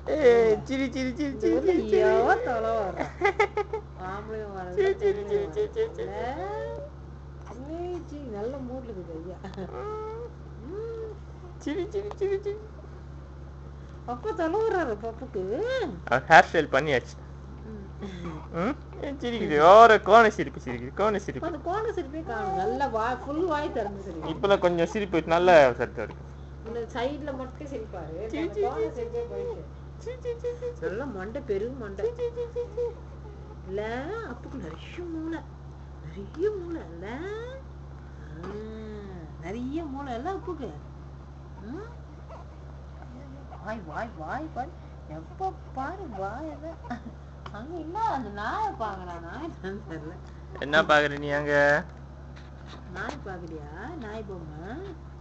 ஏய், சிரி சிரி சிரி இந்த சிரி ஊர்ல சிரி சிரி. எவ தொலை வர்றா? ஆம்பளையும் வரல, சிரி, சிரி, சிரி, பொம்பளையும் சிரி, சிரி, சிரி. வரல. ஏய், சீ, நல்ல மூட்ல இருக்குது ஐயா ம். சிரி சிரி சிரி சிரி அப்பா தொலை வர்றாரு பப்புக்கு அவர் ஹேர் ஸ்டைல் பண்ணியாச்சு ம். ம் ஏன் சிரிக்குது ஓர கோண சிரிப்பு சிரிக்குது கோண சிரிப்பு அந்த கோண சிரிப்பே காணும் நல்ல வாய் ஃபுல் வாய் திறந்து சிரிக்கும் இப்பதான் கொஞ்சம் சிரிப்பு நல்ல சத்தம் இருக்கு இந்த சைடுல மட்டும் சிரிப்பாரு சீ, அந்த சீ, கோண சீ. சிரிப்பே போயிட்டு சி, சி, சி, சி, சி. நல்ல மண்டை பெரும் மண்டை சி, சி, சி, சி. இல்ல அப்புக்கு நிறைய மூளை நிறைய மூளை இல்ல ஆ, நிறைய மூளை இல்ல அப்புக்கு ம்? வாய் வாய் வாய் வாய் எப்ப பாரு வாய் எல்லாம் அங்க இல்ல அந்த நாயை பாக்குறா நாய் என்னன்னு தெரியல என்ன பாக்குற நீ அங்க நாய் பாக்குறியா நாய் பொம்மை